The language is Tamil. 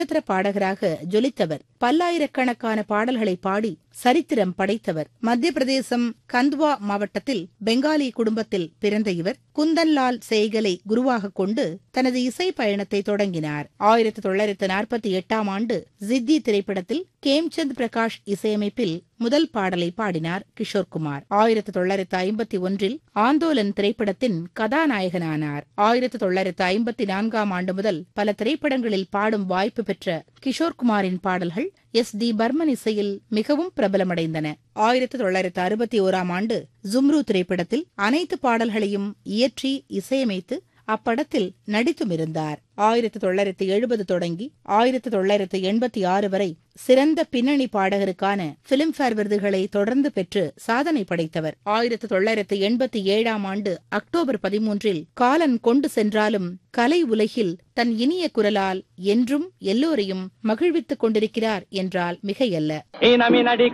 நட்சத்திர பாடகராக ஜொலித்தவர் பல்லாயிரக்கணக்கான பாடல்களை பாடி சரித்திரம் படைத்தவர் மத்திய பிரதேசம் கந்த்வா மாவட்டத்தில் பெங்காலி குடும்பத்தில் பிறந்த இவர் குந்தன்லால் சேகலை குருவாக கொண்டு தனது இசை பயணத்தை தொடங்கினார் ஆயிரத்தி தொள்ளாயிரத்து நாற்பத்தி எட்டாம் ஆண்டு ஜித்தி திரைப்படத்தில் கேம்சந்த் பிரகாஷ் இசையமைப்பில் முதல் பாடலை பாடினார் கிஷோர்குமார் ஆயிரத்தி தொள்ளாயிரத்து ஐம்பத்தி ஒன்றில் ஆந்தோலன் திரைப்படத்தின் கதாநாயகனானார் ஆயிரத்தி தொள்ளாயிரத்து ஐம்பத்தி நான்காம் ஆண்டு முதல் பல திரைப்படங்களில் பாடும் வாய்ப்பு பெற்ற கிஷோர்குமாரின் பாடல்கள் எஸ் டி பர்மன் இசையில் மிகவும் பிரபலமடைந்தன ஆயிரத்தி தொள்ளாயிரத்து அறுபத்தி ஓராம் ஆண்டு ஜும்ரு திரைப்படத்தில் அனைத்து பாடல்களையும் இயற்றி இசையமைத்து அப்படத்தில் நடித்தும் இருந்தார் ஆயிரத்தி தொள்ளாயிரத்தி எழுபது தொடங்கி ஆயிரத்தி தொள்ளாயிரத்து எண்பத்தி ஆறு வரை சிறந்த பின்னணி பாடகருக்கான பிலிம்பேர் விருதுகளை தொடர்ந்து பெற்று சாதனை படைத்தவர் ஆயிரத்தி தொள்ளாயிரத்து எண்பத்தி ஏழாம் ஆண்டு அக்டோபர் பதிமூன்றில் காலன் கொண்டு சென்றாலும் கலை உலகில் தன் இனிய குரலால் என்றும் எல்லோரையும் மகிழ்வித்துக் கொண்டிருக்கிறார் என்றால் மிகையல்ல ஈனமினடி